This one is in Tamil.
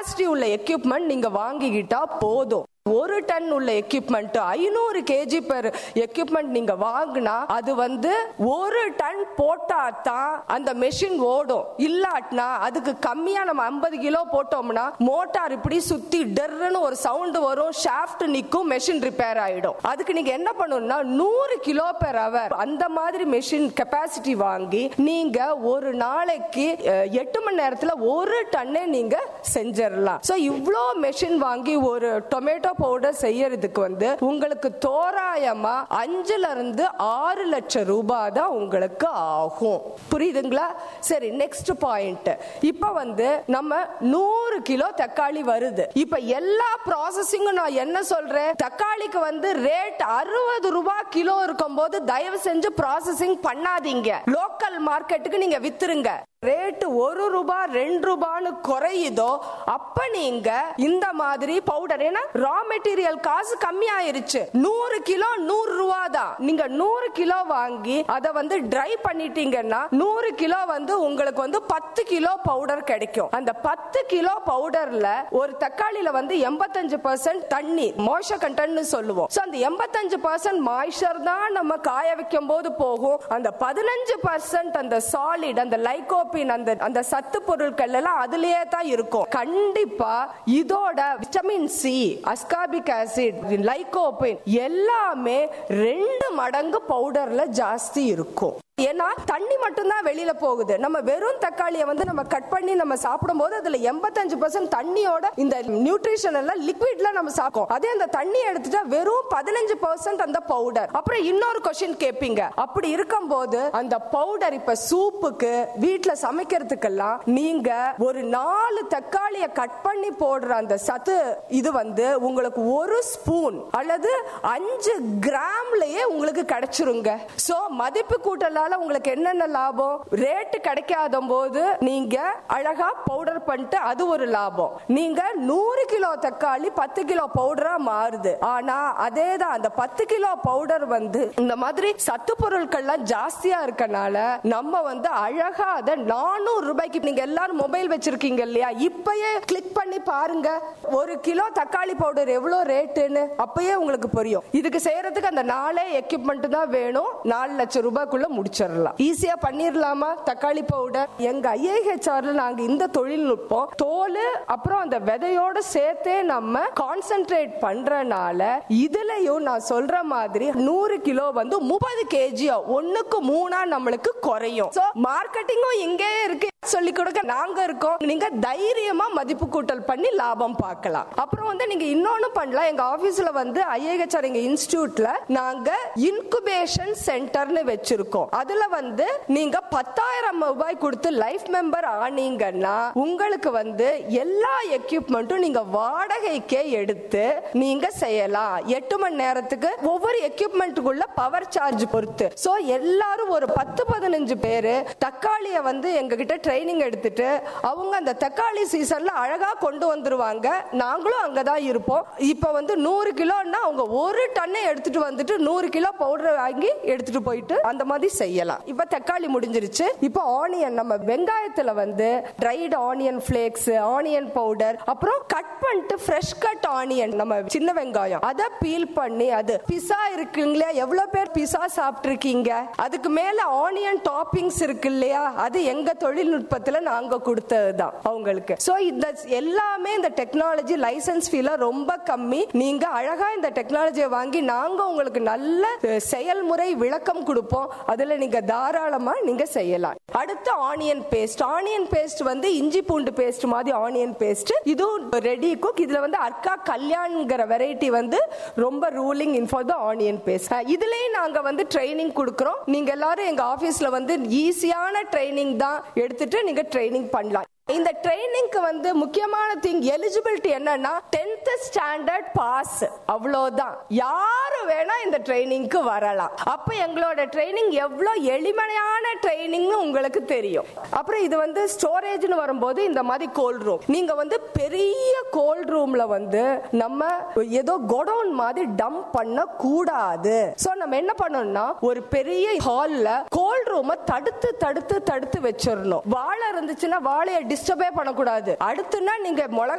கெப்பாசிட்டி உள்ள எக்யூப்மெண்ட் நீங்க வாங்கிக்கிட்டா போதும் ஒரு டன் உள்ள எக்யூப்மெண்ட் ஐநூறு கேஜி பெர் எக்யூப்மெண்ட் நீங்க வாங்கினா அது வந்து ஒரு டன் போட்டா தான் அந்த மெஷின் ஓடும் இல்லாட்டினா அதுக்கு கம்மியா நம்ம ஐம்பது கிலோ போட்டோம்னா மோட்டார் இப்படி சுத்தி டெர்னு ஒரு சவுண்ட் வரும் ஷாஃப்ட் நிக்கும் மெஷின் ரிப்பேர் ஆயிடும் அதுக்கு நீங்க என்ன பண்ணணும்னா நூறு கிலோ பெர் அவர் அந்த மாதிரி மெஷின் கெப்பாசிட்டி வாங்கி நீங்க ஒரு நாளைக்கு அஹ், எட்டு மணி நேரத்துல ஒரு டன்னே நீங்க செஞ்சிடலாம் சோ இவ்ளோ மெஷின் வாங்கி ஒரு டொமேட்டோ பவுடர் செய்யறதுக்கு வந்து உங்களுக்கு தோராயமா அஞ்சுல இருந்து ஆறு லட்சம் ரூபாய் தான் உங்களுக்கு ஆகும் புரியுதுங்களா சரி நெக்ஸ்ட் பாயிண்ட் இப்ப வந்து நம்ம நூறு கிலோ தக்காளி வருது இப்ப எல்லா ப்ராசஸிங்கும் நான் என்ன சொல்றேன் தக்காளிக்கு வந்து ரேட் அறுபது ரூபாய் கிலோ இருக்கும் போது தயவு செஞ்சு ப்ராசஸிங் பண்ணாதீங்க லோக்கல் மார்க்கெட்டுக்கு நீங்க வித்துருங்க ரேட் ஒரு ரூபாய் ரெண்டு ரூபான்னு குறையுதோ அப்ப நீங்க இந்த மாதிரி பவுடர் ஏன்னா ரா மெட்டீரியல் காசு கம்மி ஆயிருச்சு நூறு கிலோ நூறு ரூபா தான் நீங்க நூறு கிலோ வாங்கி அதை வந்து ட்ரை பண்ணிட்டீங்கன்னா நூறு கிலோ வந்து உங்களுக்கு வந்து பத்து கிலோ பவுடர் கிடைக்கும் அந்த பத்து கிலோ பவுடர்ல ஒரு தக்காளியில வந்து எண்பத்தஞ்சு பர்சன்ட் தண்ணி மோஷ கண்டென்ட் சொல்லுவோம் So, அந்த எண்பத்தஞ்சு பர்சன்ட் மாய்ச்சர் தான் நம்ம காய வைக்கும் போது போகும் அந்த பதினஞ்சு பர்சன்ட் அந்த சாலிட் அந்த லைகோபின் அந்த அந்த சத்து பொருட்கள் எல்லாம் அதுலயே தான் இருக்கும் கண்டிப்பா இதோட vitamin C ascorbic acid lycopene எல்லாமே ரெண்டு மடங்கு பவுடர்ல ஜாஸ்தி இருக்கும் ஏன்னா தண்ணி மட்டும்தான் வெளியில போகுது நம்ம வெறும் தக்காளியை வந்து நம்ம கட் பண்ணி நம்ம சாப்பிடும் போது அதுல எண்பத்தஞ்சு பர்சன்ட் தண்ணியோட இந்த நியூட்ரிஷன் எல்லாம் லிக்விட்ல நம்ம சாப்பிடும் அதே அந்த தண்ணி எடுத்துட்டா வெறும் பதினஞ்சு பர்சன்ட் அந்த பவுடர் அப்புறம் இன்னொரு கொஸ்டின் கேட்பீங்க அப்படி இருக்கும்போது அந்த பவுடர் இப்ப சூப்புக்கு வீட்டுல சமைக்கிறதுக்கெல்லாம் நீங்க ஒரு நாலு தக்காளிய கட் பண்ணி போடுற அந்த சத்து இது வந்து உங்களுக்கு ஒரு ஸ்பூன் அல்லது அஞ்சு கிராம்லயே உங்களுக்கு கிடைச்சிருங்க சோ மதிப்பு கூட்டலால உங்களுக்கு என்னென்ன லாபம் ரேட்டு கிடைக்காத போது நீங்க அழகா பவுடர் பண்ணிட்டு அது ஒரு லாபம் நீங்க நூறு கிலோ தக்காளி பத்து கிலோ பவுடரா மாறுது ஆனா அதே தான் அந்த பத்து கிலோ பவுடர் வந்து இந்த மாதிரி சத்து பொருட்கள்லாம் ஜாஸ்தியா இருக்கனால நம்ம வந்து அழகா அதை நானூறு ரூபாய்க்கு நீங்க எல்லாரும் மொபைல் வச்சிருக்கீங்க இல்லையா இப்பயே கிளிக் பண்ணி பாருங்க ஒரு கிலோ தக்காளி பவுடர் எவ்வளவு ரேட்டுன்னு அப்பயே உங்களுக்கு புரியும் இதுக்கு செய்யறதுக்கு அந்த நாலே எக்யூப்மெண்ட் தான் வேணும் நாலு லட்சம் ரூபாய்க்குள்ள முடிச்சிடலாம் ஈஸியா பண்ணிரலாமா தக்காளி பவுடர் எங்க ஐஏஹெச்ஆர்ல நாங்க இந்த தொழில்நுட்பம் தோல் அப்புறம் அந்த விதையோட சேர்த்தே நம்ம கான்சென்ட்ரேட் பண்றனால இதுலயும் நான் சொல்ற மாதிரி நூறு கிலோ வந்து முப்பது கேஜி ஒண்ணுக்கு மூணா நம்மளுக்கு குறையும் சோ மார்க்கெட்டிங்கும் இங்கே இருக்கு சொல்லி கொடுக்க நாங்க இருக்கோம் நீங்க தைரியமா மதிப்பு கூட்டல் பண்ணி லாபம் பார்க்கலாம் அப்புறம் வந்து நீங்க இன்னொன்னு பண்ணலாம் எங்க ஆபீஸ்ல வந்து ஐஏஹெச்ஆர் எங்க இன்ஸ்டிடியூட்ல நாங்க இன்குபேஷன் சென்டர்னு வச்சிருக்கோம் அதுல வந்து நீங்க பத்தாயிரம் ரூபாய் கொடுத்து லைஃப் மெம்பர் ஆனீங்கன்னா உங்களுக்கு வந்து எல்லா எக்யூப்மெண்ட்டும் நீங்க வாடகைக்கே எடுத்து நீங்க செய்யலாம் எட்டு மணி நேரத்துக்கு ஒவ்வொரு எக்யூப்மெண்ட்டுக்குள்ள பவர் சார்ஜ் பொறுத்து சோ எல்லாரும் ஒரு பத்து பதினஞ்சு பேரு தக்காளிய வந்து எங்க கிட்ட ட்ரைனிங் எடுத்துட்டு அவங்க அந்த தக்காளி சீசன்ல அழகா கொண்டு வந்துருவாங்க நாங்களும் அங்கதான் இருப்போம் இப்ப வந்து நூறு கிலோன்னா அவங்க ஒரு டன்னை எடுத்துட்டு வந்துட்டு நூறு கிலோ பவுடர் வாங்கி எடுத்துட்டு போயிட்டு அந்த மாதிரி செய்யலாம் இப்ப தக்காளி முடிஞ்சிருச்சு இப்ப ஆனியன் நம்ம வெங்காயத்துல வந்து dried onion flakes onion powder அப்புறம் கட் பண்ணிட்டு ஃப்ரெஷ் கட் ஆனியன் நம்ம சின்ன வெங்காயம் அதை பீல் பண்ணி அது பிசா இருக்குங்களா எவ்வளவு பேர் பிசா சாப்பிட்டுருக்கீங்க அதுக்கு மேல ஆனியன் டாப்பிங்ஸ் இருக்கு இல்லையா அது எங்க தொழில்நுட்பத்துல நாங்க கொடுத்ததுதான் அவங்களுக்கு சோ இந்த எல்லாமே இந்த டெக்னாலஜி லைசன்ஸ் ஃபீல ரொம்ப கம்மி நீங்க அழகா இந்த டெக்னாலஜியை வாங்கி நாங்க உங்களுக்கு நல்ல அஹ், செயல்முறை விளக்கம் கொடுப்போம் அதுல நீங்க தாராளமா நீங்க செய்யலாம் அடுத்து ஆனியன் பேஸ்ட் ஆனியன் பேஸ்ட் வந்து இஞ்சி பூண்டு பேஸ்ட் மாதிரி ஆனியன் பேஸ்ட் இதுவும் ரெடி குக் இதுல வந்து அர்க்கா கல்யாண்ங்கிற வெரைட்டி வந்து ரொம்ப ruling in for the onion paste இதுலயும் நாங்க வந்து ட்ரைனிங் கொடுக்குறோம் நீங்க எல்லாரும் எங்க ஆபீஸ்ல வந்து ஈஸியான ட்ரைனிங் தான் எடுத்துட்டு நீங்க ட்ரைனிங் பண்ணலாம் இந்த ட்ரைனிங்க்கு வந்து முக்கியமான திங் எலிஜிபிலிட்டி என்னன்னா 10th ஸ்டாண்டர்ட் பாஸ் அவ்வளவுதான் யாரு வேணா இந்த ட்ரைனிங்க்கு வரலாம் அப்ப எங்களோட ட்ரைனிங் எவ்வளவு எளிமையான ட்ரைனிங் உங்களுக்கு தெரியும் அப்புறம் இது வந்து ஸ்டோரேஜ்னு வரும்போது இந்த மாதிரி கோல்ட் ரூம் நீங்க வந்து பெரிய கோல்ட் ரூம்ல வந்து நம்ம ஏதோ கொடவுன் மாதிரி டம்ப் பண்ண கூடாது சோ நம்ம என்ன பண்ணணும்னா ஒரு பெரிய ஹால்ல கோல்ட் ரூமை தடுத்து தடுத்து தடுத்து வச்சிடணும் வாழை இருந்துச்சுன்னா வாழையை டிஸ்டர்பே பண்ணக்கூடாது அடுத்துனா நீங்க மிளகா